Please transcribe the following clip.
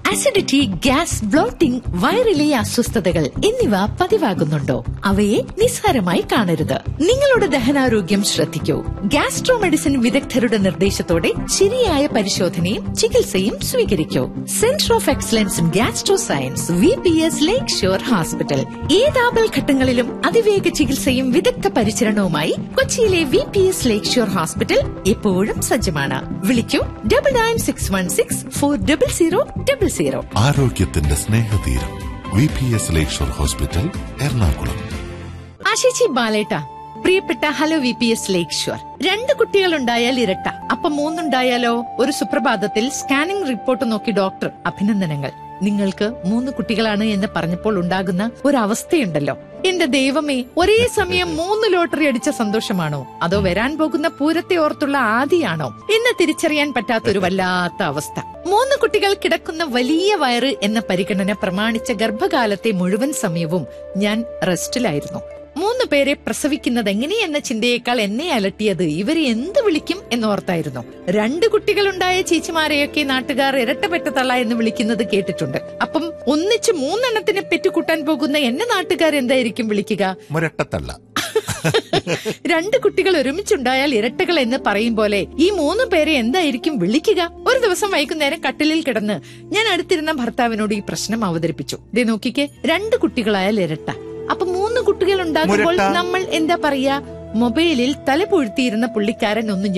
Acidity gas blotting വയറിലെ അസ്വസ്ഥതകൾ എന്നിവ പതിവാകുന്നുണ്ടോ അവയെ നിസ്സാരമായി കാണരുത് നിങ്ങളുടെ ദഹനാരോഗ്യം ശ്രദ്ധിക്കൂ ഗ്യാസ്ട്രോ മെഡിസിൻ വിദഗ്ധരുടെ നിർദ്ദേശത്തോടെ ശരിയായ പരിശോധനയും ചികിത്സയും സ്വീകരിക്കൂ centre of excellence in gastro science V P S Lakeshore hospital ഏതാപൽ ഘട്ടങ്ങളിലും അതിവേഗ ചികിത്സയും വിദഗ്ധ പരിചരണവുമായി കൊച്ചിയിലെ V P S Lakeshore hospital എപ്പോഴും സജ്ജമാണ് വിളിക്കൂ double nine six one six four double zero double zero ആരോഗ്യത്തിന്റെ സ്നേഹതീരം V P S Lakeshore hospital Ernakulam ആശിച്ചി ബാലേട്ട പ്രിയപ്പെട്ട hello V P S Lakeshore രണ്ട് കുട്ടികൾ ഉണ്ടായാൽ ഇരട്ട അപ്പൊ മൂന്നുണ്ടായാലോ ഒരു സുപ്രഭാതത്തിൽ സ്കാനിംഗ് റിപ്പോർട്ട് നോക്കി ഡോക്ടർ അഭിനന്ദനങ്ങൾ നിങ്ങൾക്ക് മൂന്ന് കുട്ടികളാണ് എന്ന് പറഞ്ഞപ്പോൾ ഉണ്ടാകുന്ന ഒരു അവസ്ഥയുണ്ടല്ലോ എന്റെ ദൈവമേ ഒരേ സമയം മൂന്ന് ലോട്ടറി അടിച്ച സന്തോഷമാണോ അതോ വരാൻ പോകുന്ന പൂരത്തെ ഓർത്തുള്ള ആദിയാണോ എന്ന് തിരിച്ചറിയാൻ പറ്റാത്ത ഒരു വല്ലാത്ത അവസ്ഥ മൂന്ന് കുട്ടികൾ കിടക്കുന്ന വലിയ വയറ് എന്ന പരിഗണന പ്രമാണിച്ച ഗർഭകാലത്തെ മുഴുവൻ സമയവും ഞാൻ റെസ്റ്റിലായിരുന്നു മൂന്ന് പേരെ പ്രസവിക്കുന്നത് എങ്ങനെയെന്ന ചിന്തയേക്കാൾ എന്നെ അലട്ടിയത് ഇവരെ എന്ത് വിളിക്കും എന്നോർത്തായിരുന്നു രണ്ട് കുട്ടികളുണ്ടായ ചേച്ചിമാരെയൊക്കെ നാട്ടുകാർ ഇരട്ടപ്പെട്ട തള്ള എന്ന് വിളിക്കുന്നത് കേട്ടിട്ടുണ്ട് അപ്പം ഒന്നിച്ച് മൂന്നെണ്ണത്തിന് പെറ്റുകൂട്ടാൻ പോകുന്ന എന്നെ നാട്ടുകാർ എന്തായിരിക്കും വിളിക്കുക മുരട്ടത്തള്ള രണ്ട് കുട്ടികൾ ഒരുമിച്ചുണ്ടായാൽ ഇരട്ടകൾ എന്ന് പറയും പോലെ ഈ മൂന്ന് പേരെ എന്തായിരിക്കും വിളിക്കുക ഒരു ദിവസം വൈകുന്നേരം കട്ടിലിൽ കിടന്ന് ഞാൻ അടുത്തിരുന്ന ഭർത്താവിനോട് ഈ പ്രശ്നം അവതരിപ്പിച്ചു ദേ നോക്കിക്കേ രണ്ട് കുട്ടികളായാൽ ഇരട്ട അപ്പൊ മൂന്ന് കുട്ടികൾ ഉണ്ടാകുമ്പോൾ മുരട്ട. നമ്മൾ എന്താ പറയാ മൊബൈലിൽ തല പൊഴുത്തിയിരുന്ന പുള്ളിക്കാരൻ ഒന്ന്